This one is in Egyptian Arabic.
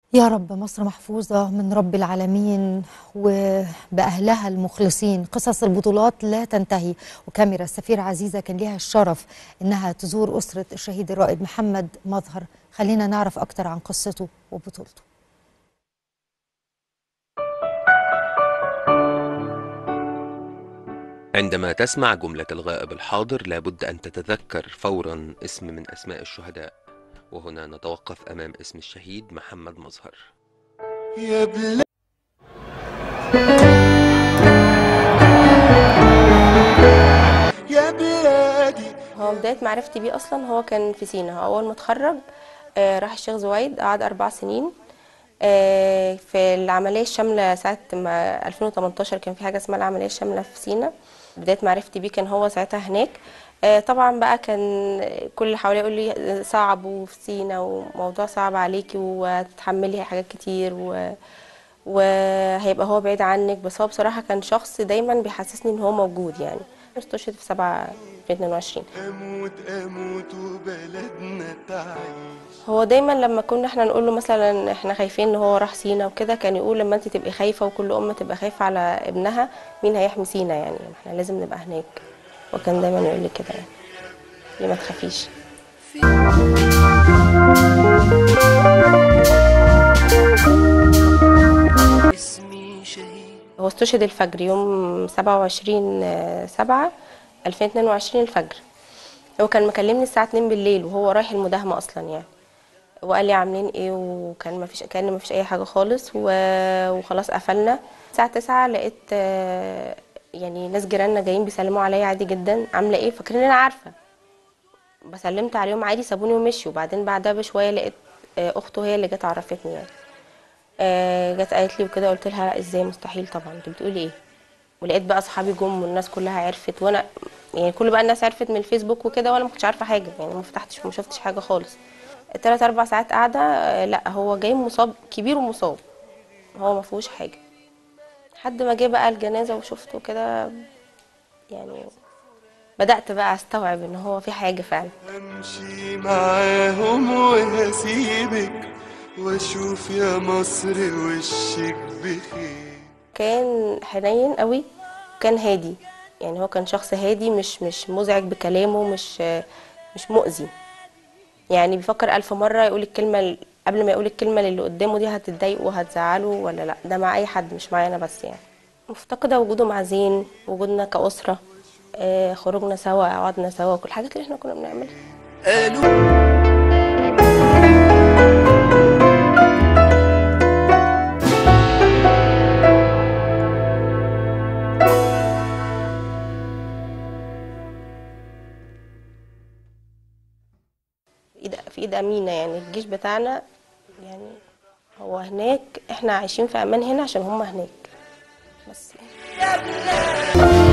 يا رب مصر محفوظة من رب العالمين وبأهلها المخلصين قصص البطولات لا تنتهي وكاميرا السفيرة عزيزة كان ليها الشرف إنها تزور أسرة الشهيد الرائد محمد مظهر خلينا نعرف أكتر عن قصته وبطولته عندما تسمع جملة الغائب الحاضر لابد أن تتذكر فورا اسم من أسماء الشهداء وهنا نتوقف أمام اسم الشهيد محمد مظهر يا بلاد يا بلادي هو بداية معرفتي بيه أصلا هو كان في سينا هو أول ما اتخرج آه، راح الشيخ زويد قعد أربع سنين آه، في العملية الشاملة ساعة ما 2018 كان في حاجة اسمها العملية الشاملة في سينا بداية معرفتي بيه كان هو ساعتها هناك آه، طبعا بقى كان كل اللي حواليه يقول لي صعب وفي سينا وموضوع صعب عليكي وتتحملي حاجات كتير و... وهيبقى هو بعيد عنك بس هو بصراحة كان شخص دايما بيحسسني ان هو موجود يعني استشهد في 7 في 22 اموت اموت وبلدنا تعيش هو دايما لما كنا احنا نقول له مثلا احنا خايفين ان هو راح سينا وكده كان يقول لما انت تبقي خايفه وكل ام تبقى خايفه على ابنها مين هيحمي سينا يعني احنا لازم نبقى هناك وكان دايما يقول لي كده يعني ليه ما تخافيش اسمي شهيد هو استشهد الفجر يوم 27 7 2022 الفجر هو كان مكلمني الساعة 2 بالليل وهو رايح المداهمة أصلا يعني وقال لي عاملين ايه وكان ما فيش كان ما فيش اي حاجه خالص و- وخلاص قفلنا الساعه 9 لقيت آه، يعني ناس جيراننا جايين بيسلموا عليا عادي جدا عامله ايه فاكرين انا عارفه بسلمت عليهم عادي سابوني ومشي وبعدين بعدها بشويه لقيت آه، اخته هي اللي جت عرفتني يعني آه، جت قالت لي وكده قلت لها لا ازاي مستحيل طبعا انت بتقولي ايه ولقيت بقى اصحابي جم والناس كلها عرفت وانا يعني كل بقى الناس عرفت من الفيسبوك وكده وانا ما كنتش عارفه حاجه يعني ما فتحتش ما شفتش حاجه خالص تلات اربع ساعات قاعده آه، لا هو جاي مصاب كبير ومصاب هو ما فيهوش حاجه لحد ما جه بقى الجنازه وشفته كده يعني بدات بقى استوعب ان هو في حاجه فعلا امشي معاهم وهسيبك واشوف يا مصر وشك بخير كان حنين قوي كان هادي يعني هو كان شخص هادي مش مش مزعج بكلامه مش مش مؤذي يعني بيفكر ألف مرة يقول الكلمة ال- قبل ما يقول الكلمة اللي قدامه دي هتتضايقه وهتزعله ولا لا ده مع أي حد مش معايا أنا بس يعني مفتقدة وجوده مع زين وجودنا كأسرة آه، خروجنا سوا قعدنا سوا كل الحاجات اللي احنا كنا بنعملها قالوا في ايد في ايد امينه يعني الجيش بتاعنا يعني هو هناك احنا عايشين في امان هنا عشان هم هناك بس يعني.